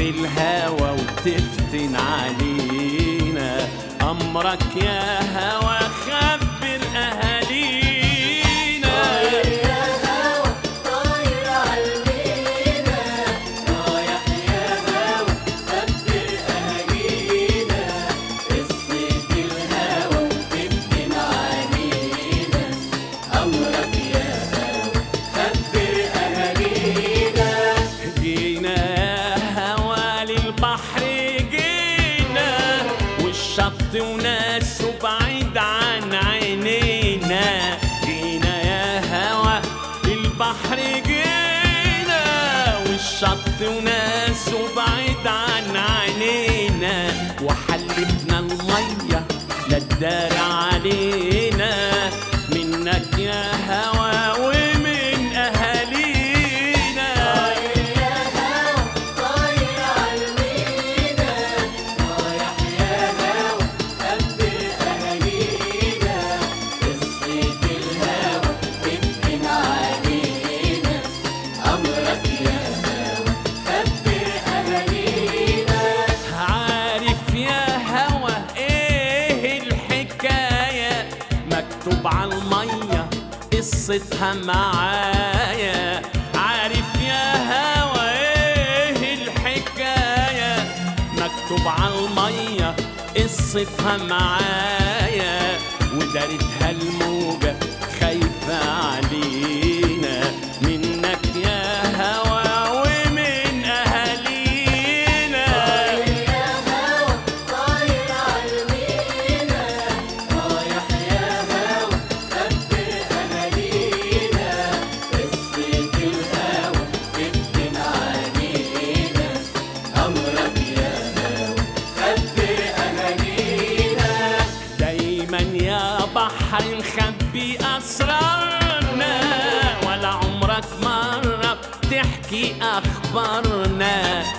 الهوى وتفتن علينا أمرك يا هوى خبر أهالينا يا هوا طاير عالمينا رايح يا هوا خبر أهالينا قصة الهوا وتفتن علينا أمرك يا هوا خبر أهالينا جينا يا هوى للبحر جينا والشط وناس بعيد عن عينينا جينا يا هوى للبحر جينا والشط وناس بعيد عن عينينا وحلفنا المية لا تدار علينا منك يا هوى ومن أهالينا يا هوا طاير عالمينا رايح يا هوا خبر أهالينا قصة الهوا تفتن علينا أمرك يا هوا خبر أهالينا عارف يا هوى ايه الحكاية مكتوب على المية قصتها معايا عارف يا هوى ايه الحكاية مكتوب على المية قصتها معايا ودارتها الموجة خايفة علينا منك يا هوى ومن أهالينا يا هوا طاير عالمينا رايح يا هوا خبر أهالينا قصة الهوا تفتن علينا أمرك يا هوا خبر أهالينا دايما يا بحر نخبي أسرارنا ولا عمرك مرة بتحكي أخبارنا